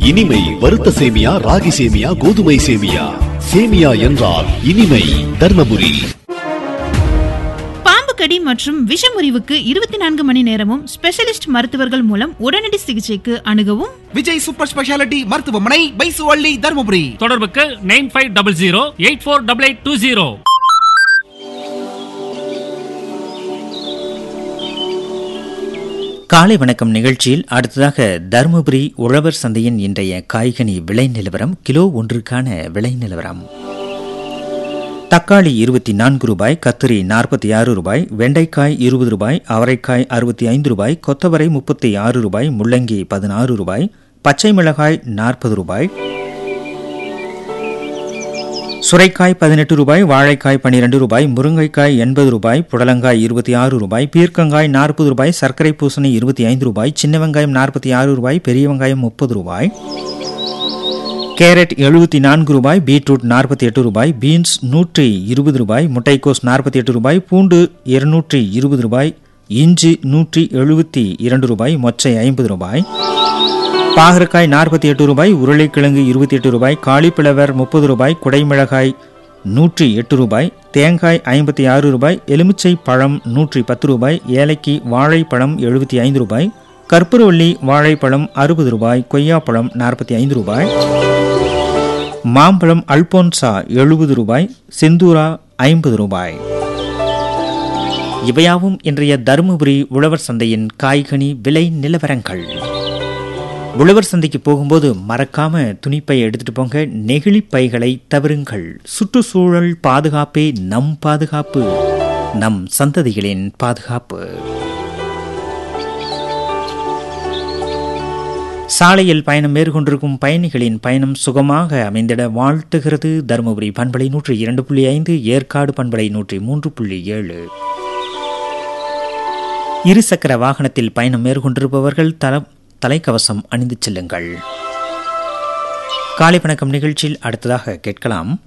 இனிமை வறுத்த சேமியா ராகி சேமியா கோதுமை சேமியா சேமியா என்றால் இனிமை தர்மபுரி பாம்பு கடி மற்றும் விஷமுறிவுக்கு இருபத்தி நான்கு மணி நேரமும் ஸ்பெஷலிஸ்ட் மருத்துவர்கள் மூலம் உடனடி சிகிச்சைக்கு அணுகவும் விஜய் சூப்பர் ஸ்பெஷாலிட்டி மருத்துவமனை பைசுவள்ளி தருமபுரி தொடர்புக்கு nine five double zero eight four double eight two zero காலை வணக்கம் நிகழ்ச்சியில் அடுத்ததாக தருமபுரி உழவர் சந்தையின் இன்றைய காய்கனி விலை நிலவரம் கிலோ ஒன்றுக்கான விலை நிலவரம் தக்காளி இருபத்தி நான்கு ரூபாய் கத்திரி நாற்பத்தி ஆறு ரூபாய் வெண்டைக்காய் இருபது ரூபாய் அவரைக்காய் அறுபத்தி ஐந்து ரூபாய் கொத்தவரை முப்பத்தி ஆறு ரூபாய் முள்ளங்கி பதினாறு ரூபாய் பச்சை மிளகாய் நாற்பது ரூபாய் சுரைக்காய் பதினெட்டு ரூபாய் வாழைக்காய் பன்னிரண்டு ரூபாய் முருங்கைக்காய் எண்பது ரூபாய் புடலங்காய் இருபத்தி ஆறு ரூபாய் பீர்க்கங்காய் நாற்பது ரூபாய் சர்க்கரை பூசணி இருபத்தி ஐந்து ரூபாய் சின்ன வெங்காயம் நாற்பத்தி ஆறு ரூபாய் பெரிய வெங்காயம் முப்பது ரூபாய் கேரட் எழுபத்தி நான்கு ரூபாய் பீட்ரூட் நாற்பத்தி எட்டு ரூபாய் பீன்ஸ் நூற்றி இருபது ரூபாய் முட்டைக்கோஸ் நாற்பத்தி எட்டு ரூபாய் பூண்டு இருநூற்றி இருபது ரூபாய் இஞ்சி நூற்றி எழுபத்தி இரண்டு ரூபாய் மொச்சை ஐம்பது ரூபாய் பாகற்காய் நாற்பத்தி எட்டு ரூபாய் உருளைக்கிழங்கு இருபத்தி எட்டு ரூபாய் காலிஃபிளவர் முப்பது ரூபாய் குடைமிளகாய் நூற்றி எட்டு ரூபாய் தேங்காய் ஐம்பத்தி ஆறு ரூபாய் எலுமிச்சை பழம் நூற்றி பத்து ரூபாய் ஏலக்கி வாழைப்பழம் எழுபத்தி ஐந்து ரூபாய் கற்பூரவள்ளி வாழைப்பழம் அறுபது ரூபாய் கொய்யாப்பழம் நாற்பத்தி ஐந்து ரூபாய் மாம்பழம் அல்போன்சா எழுபது ரூபாய் செந்தூரா ஐம்பது ரூபாய் இவையாவும் இன்றைய தருமபுரி உழவர் சந்தையின் காய்கனி விலை நிலவரங்கள் உழவர் சந்தைக்கு போகும்போது மறக்காம துணிப்பை எடுத்துட்டு போங்க நெகிழி பைகளை தவிருங்கள் சுற்றுச்சூழல் பாதுகாப்பே நம் பாதுகாப்பு நம் சந்ததிகளின் பாதுகாப்பு சாலையில் பயணம் மேற்கொண்டிருக்கும் பயணிகளின் பயணம் சுகமாக அமைந்திட வாழ்த்துகிறது தருமபுரி பண்பலை நூற்றி இரண்டு புள்ளி ஐந்து ஏற்காடு பண்பலை நூற்றி மூன்று புள்ளி ஏழு இருசக்கர வாகனத்தில் பயணம் மேற்கொண்டிருப்பவர்கள் தல தலைக்கவசம் அணிந்து செல்லுங்கள் காலை வணக்கம் நிகழ்ச்சியில் அடுத்ததாக கேட்கலாம்